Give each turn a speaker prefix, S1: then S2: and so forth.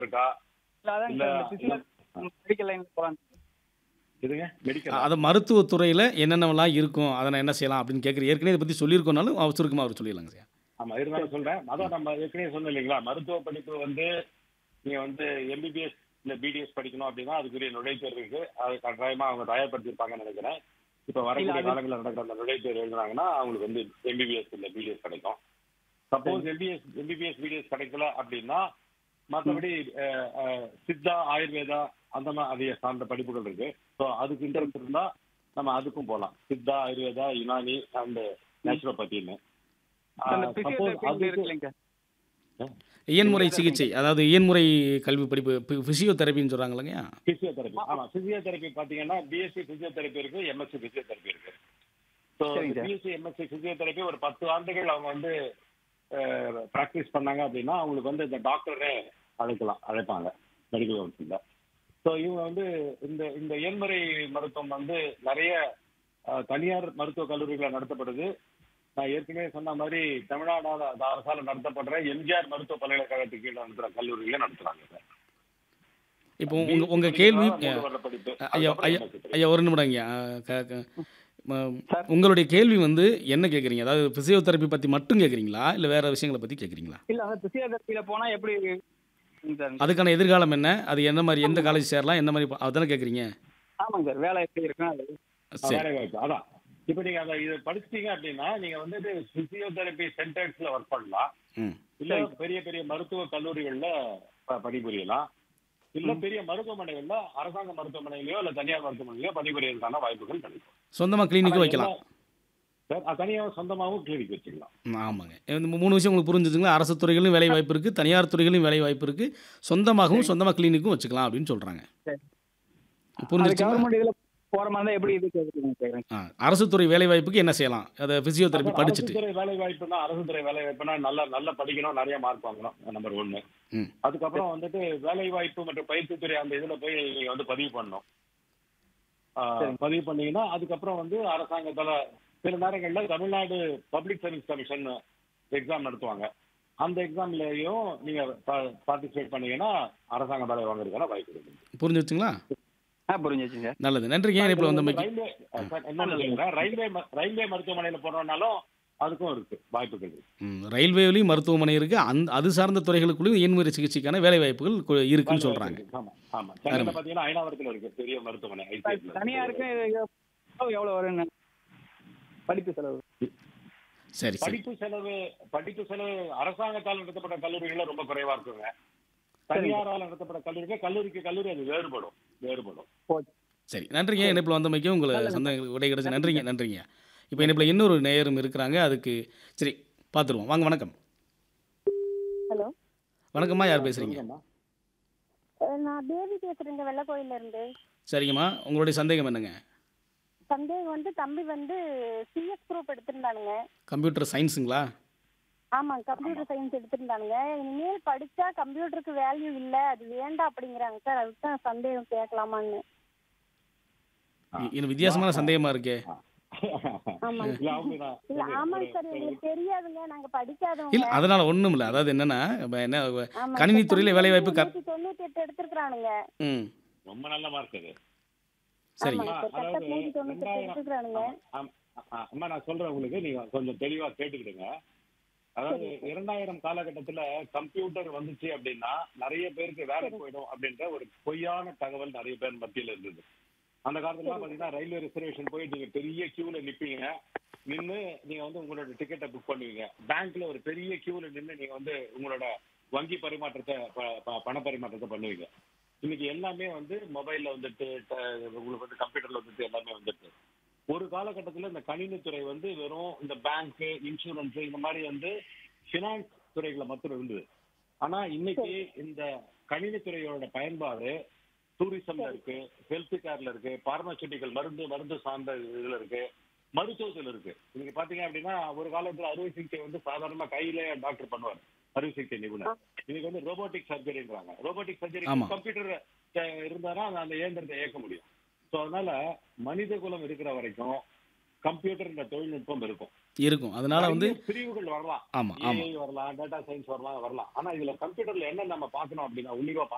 S1: இருக்கா
S2: இல்ல அதாங்க
S1: இல்ல
S2: சார் இந்த பிசினஸ் மெடிக்கல் லைன் போலாம்
S1: இதுங்க மெடிக்கல்
S3: அது மருத்துவத்துறையில் என்னென்னலாம் இருக்கும் அதை நான் என்ன செய்யலாம் அப்படின்னு கேட்குறேன் ஏற்கனவே இதை பற்றி சொல்லியிருக்கோனாலும் அவர் சுருக்கமாக அவர் சொல்லிடலாங்க சார்
S1: ஆமா இருந்தாலும் சொல்றேன் அதான் நம்ம ஏற்கனவே சொன்னோம் இல்லைங்களா மருத்துவ படிப்பு வந்து நீங்க வந்து எம்பிபிஎஸ் இல்ல பிடிஎஸ் படிக்கணும் அப்படின்னா அதுக்குரிய நுழைத்தேர்வு இருக்கு அது கட்டாயமா அவங்க தயார்படுத்தியிருப்பாங்கன்னு நினைக்கிறேன் இப்ப வரக்கூடிய
S2: இல்ல, அது-
S1: காலங்களில் நடக்கிற அந்த நுழைத்தேர்வு எழுதுனாங்கன்னா அவங்களுக்கு வந்து எம்பிபிஎஸ் இல்ல பிடிஎஸ் கிடைக்கும் சப்போஸ் எம்பிஎஸ் எம்பிபிஎஸ் பிடிஎஸ் கிடைக்கல அப்படின்னா மற்றபடி சித்தா ஆயுர்வேதா அந்த மாதிரி சார்ந்த படிப்புகள் இருக்கு ஸோ அதுக்கு இன்ட்ரெஸ்ட் இருந்தா நம்ம அதுக்கும் போகலாம் சித்தா ஆயுர்வேதா யுனானி அண்ட் நேச்சுரோபதின்னு
S2: அந்த
S1: சப்போஸ்
S2: பிசியோதெரபி
S1: அதுக்கு
S2: இருக்கு இல்லைங்க
S3: இயன்முறை சிகிச்சை அதாவது இயன்முறை கல்வி படிப்பு ஃபிசியோதெரபின்னு சொல்கிறாங்களங்க
S1: பிசியோதெரபி ஆமா பிசியோதெரபி பாத்தீங்கன்னா பிஎஸ்சி பிசியோதெரபி இருக்கு எம்எஸ்சி பிசியோதெரபி இருக்கு ஸோ
S2: சரிங்க சார்.
S1: பிஎஸ்சி எம்எஸ்சி பிசியோதெரபி ஒரு பத்து ஆண்டுகள் அவங்க வந்து ப்ராக்டிஸ் பண்ணாங்க அப்படின்னா அவங்களுக்கு வந்து இந்த டாக்டரே அழைக்கலாம் அழைப்பாங்க மெடிக்கல் கவுன்சிலில் ஸோ இவங்க வந்து இந்த இந்த இயன்முறை மருத்துவம் வந்து நிறைய அஹ், தனியார் மருத்துவக் கல்லூரிகளில் நடத்தப்படுது நான் ஏற்கனவே சொன்ன மாதிரி தமிழ்நாடு அரசால் நடத்தப்படுற எம்ஜிஆர் மருத்துவ பல்கலைக்கழகத்துக்கு கீழே நடத்துகிற கல்லூரியில நடத்துறாங்க சார்
S3: இப்போ உங்க உங்கள் கேள்வி
S1: மூணு வருட படிப்பு.
S3: ஐயா
S1: அதுக்கப்புறம்
S3: ஐயா
S1: MSc படிப்பு.
S3: ஐயா ஒரு நிமிடம் ஐயா க- க- ம- உங்களுடைய கேள்வி வந்து என்ன கேட்குறீங்க அதாவது ஃபிசியோதெரப்பி பற்றி மட்டும் கேட்குறீங்களா இல்லை வேறு விஷயங்களை பற்றி கேட்குறீங்களா
S2: இல்ல அந்த பிசியோதெரபியில போனா எப்படி சார்
S3: அதுக்கான எதிர்காலம் என்ன அது என்ன மாதிரி எந்த காலேஜ் சேரலாம் என்ன மாதிரி ப- அதானே கேட்குறீங்க
S2: ஆமாங்க சார் வேலை எப்படி இருக்கும் அது
S3: சரி
S1: வேலை வாய்ப்பு அதான் இப்போ நீங்க அதை இதை படிச்சிட்டீங்க அப்படின்னா நீங்க வந்துட்டு பிசியோதெரபி சென்டர்ஸ்ல ஒர்க் பண்ணலாம்
S3: ம்
S1: இல்ல பெரிய பெரிய மருத்துவ கல்லூரிகள்ல ப- பணிபுரியலாம் இல்ல பெரிய மருத்துவமனைகள்ல அரசாங்க மருத்துவமனையிலயோ இல்ல தனியார் மருத்துவமனையிலயோ பணிபுரியறதுக்கான வாய்ப்புகள் கிடைக்கும்
S3: சொந்தமாக கிளினிக்கும்
S1: ஆனா
S3: வைக்கலாம்
S1: எல்லா- சார் அது தனியா சொந்தமாவும் கிளினிக் வச்சுக்கலாம்
S3: ம், ஆமாங்க இந்த மூணு விஷயம் உங்களுக்கு புரிஞ்சுதுங்களா அரசு துறைகளிலும் வேலை வாய்ப்பு இருக்குது தனியார் துறைகளிலும் வேலை வாய்ப்பு இருக்குது சொந்தமாகவும் சொந்தமாக கிளினிக்கும் வச்சுக்கலாம் அப்படின்னு சொல்கிறாங்க
S2: சரி. அது
S3: புரிஞ்சிச்சுங்களா
S2: கவர்மெண்ட் இதுல போற மாதிரி தான் எப்படி இது கேக்குறீங்க கேக்குறேன்
S3: ஆ அரசு துறை வேலை வாய்ப்புக்கு என்ன செய்யலாம் அதை ஃபிசியோதெரப்பி படிச்சுட்டு
S1: அரசுத்துறை வேலை வாய்ப்புனா அரசுத்துறை வேலை வாய்ப்புனா நல்லா நல்லா படிக்கணும் நிறைய மார்க் வாங்கணும் நம்பர் ஒன்னு
S3: ம்
S1: அதுக்கப்புறம் வந்துட்டு வேலை வாய்ப்பு மற்றும் பயிற்சித்துறை அந்த இதுல போய் நீங்க வந்து பதிவு பண்ணணும் ஆஹ், பதிவு பண்ணீங்கன்னா அதுக்கப்புறம் வந்து அரசாங்கத்தால சில நேரங்கள்ல Tamil Nadu public service commission exam நடத்துவாங்க அந்த எக்ஸாம்லயும் நீங்க பார்ட்டிசிபேட் பண்ணீங்கன்னா அரசாங்க வேலை வாங்குறதுக்கான வாய்ப்பு இருக்கு
S3: புரிஞ்சுச்சுங்களா
S2: ஆ புரிஞ்சுச்சு சார்
S3: நல்லது நன்றிங்க இப்போ வந்து
S1: ரயில்வே சார், என்னன்னு சொல்றேன் ரயில்வே ம- ரயில்வே மருத்துவமனையில போனோம்னாலும் அதுக்கும் இருக்கு வாய்ப்புகள் இருக்கு
S3: ம், ரயில்வேலையும் மருத்துவமனை இருக்குது அந்த அது சார்ந்த துறைகளுக்குள்ளேயும் இயன்முறை சிகிச்சைக்கான வேலை வாய்ப்புகள் கு- இருக்குன்னு சொல்கிறாங்க
S1: ஆமா ஆமா சென்னையில பாத்தீங்கன்னா ஐநாவரத்துல இருக்கு பெரிய மருத்துவமனை ICF ல.
S2: தனியா இருக்கு எவ்வளவு வரும்னு படிப்பு செலவு
S3: சரி சரி
S1: படிப்பு செலவு படிப்பு செலவு அரசாங்கத்தால் நடத்தப்பட்ட கல்லூரிகள்ல ரொம்ப குறைவா இருக்குங்க தனியாரால் நடத்தப்பட்ட கல்லூரிகள் கல்லூரிக்கு கல்லூரி அது வேறுபடும் வேறுபடும்
S2: போச்சு
S3: சரி நன்றிங்க இணைப்பில் வந்தமைக்கும் உங்களை சந்தேகங்களுக்கு விடை கிடைச்சு நன்றிங்க நன்றிங்க இப்போ இணைப்பில் இன்னொரு நேயரும் இருக்கிறாங்க அதுக்கு சரி பார்த்துருவோம் வாங்க வணக்கம்
S4: ஹலோ
S3: வணக்கம்மா யார் பேசுகிறீங்க
S1: சொல்லுங்கம்மா.
S4: அஹ் நான் தேவி பேசுறேங்க வெள்ளக்கோயில்ல இருந்து
S3: சரிங்கம்மா உங்களுடைய சந்தேகம் என்னங்க
S4: சந்தேகம் வந்து தம்பி வந்து சிஎஸ் குரூப் எடுத்திருந்தானுங்க
S3: கம்ப்யூட்டர் சயின்ஸுங்களா
S4: ஆமாம் கம்ப்யூட்டர் சயின்ஸ் எடுத்திருந்தானுங்க இனிமேல் படிச்சா கம்ப்யூட்டருக்கு வேல்யூ இல்ல அது வேண்டாம் அப்படிங்கிறாங்க சார் அதுக்கு தான் சந்தேகம் கேட்கலாமான்னு
S3: இ- இது வித்தியாசமான சந்தேகமாக இருக்கே
S4: ஆமாங்க
S1: இல்ல, அவங்க நான்
S4: இல்ல
S1: ஒரு-
S4: ஆமாங்க
S1: ஒரு-
S4: சார் எங்களுக்கு தெரியாதுங்க நாங்க
S3: இல்லை
S4: படிக்காதவங்க
S3: அதனால் ஒன்றும் இல்லை அதாவது என்னென்னா இப்போ என்ன
S4: ஆமாங்க
S3: கணினி
S4: சார்.
S3: துறையில்
S4: தம்பி
S3: வேலை வாய்ப்பு க
S4: வந்து தொண்ணூத்தி எட்டு எடுத்திருக்கிறானுங்க
S3: ம்
S1: ரொம்ப நல்ல மார்க் அது
S3: சரிங்க
S4: ஆமாங்க சார்
S1: அதாவது
S4: கட்ட நூத்தி தொண்ணூத்தி எட்டு
S1: ரெண்டாயிரம்
S4: எடுத்திருக்கிறானுங்க
S1: ஆம், ஆ, அம்மா நான் சொல்றேன் உங்களுக்கு நீங்க கொஞ்சம் தெளிவா கேட்டுக்கிடுங்க அதாவது இரண்டாயிரம் காலகட்டத்துல கம்ப்யூட்டர் வந்துச்சு அப்படின்னா நிறைய பேருக்கு வேலை போயிடும் அப்படின்ற ஒரு பொய்யான தகவல் நிறைய பேர் மத்தியில இருந்தது அந்த காலத்துல பாத்தீங்கன்னா ரயில்வே ரிசர்வேஷன் போய் நீங்க பெரிய கியூல நிப்பீங்க நின்னு நீங்க வந்து உங்களோட டிக்கெட்டை புக் பண்ணுவீங்க பேங்க்ல ஒரு பெரிய கியூல நின்னு நீங்க வந்து உங்களோட வங்கி பரிமாற்றத்தை ப- ப- பண பரிமாற்றத்தை பண்ணுவீங்க இன்னைக்கு எல்லாமே வந்து மொபைல்ல வந்துட்டு ட- உங்களுக்கு வந்து கம்ப்யூட்டர்ல வந்துட்டு எல்லாமே வந்துட்டு ஒரு காலகட்டத்துல இந்த கணினித்துறை வந்து வெறும் இந்த பேங்க் இன்சூரன்ஸ் இந்த மாதிரி வந்து பினான்ஸ் துறைகளை மட்டும் இருந்தது ஆனா இன்னைக்கு இந்த கணினித்துறையோட பயன்பாடு டூரிசம்ல இருக்கு ஹெல்த் கேர்ல இருக்கு பார்மாசூட்டிக்கல் மருந்து மருந்து சார்ந்த இதுல இருக்கு மருத்துவத்துல இருக்கு இன்னைக்கு பாத்தீங்க அப்படின்னா ஒரு காலத்துல அறுவை சிகிச்சை வந்து சாதாரணமா கையில டாக்டர் பண்ணுவார் அறுவை சிகிச்சை நிபுணர் இன்னைக்கு வந்து ரோபோட்டிக் சர்ஜரின்றாங்க ரோபோட்டிக் சர்ஜரி
S3: ஆமா.
S1: கம்ப்யூட்டர் இருந்தாதான் அந்த- அந்த இயந்திரத்தை இயக்க முடியும் ஸோ அதனால மனித குலம் இருக்கிற வரைக்கும் கம்ப்யூட்டர்ன்ற தொழில்நுட்பம் இருக்கும்
S3: இருக்கும் அதனால வந்து
S1: நிறைய பிரிவுகள் வரலாம்
S3: ஆமா ஆமா
S1: ஏஐ வரலாம் டேட்டா சயின்ஸ் வரலாம் வரலாம் ஆனா இதுல கம்ப்யூட்டர்ல என்ன நம்ம பார்க்கணும் அப்படின்னா உன்னிப்பா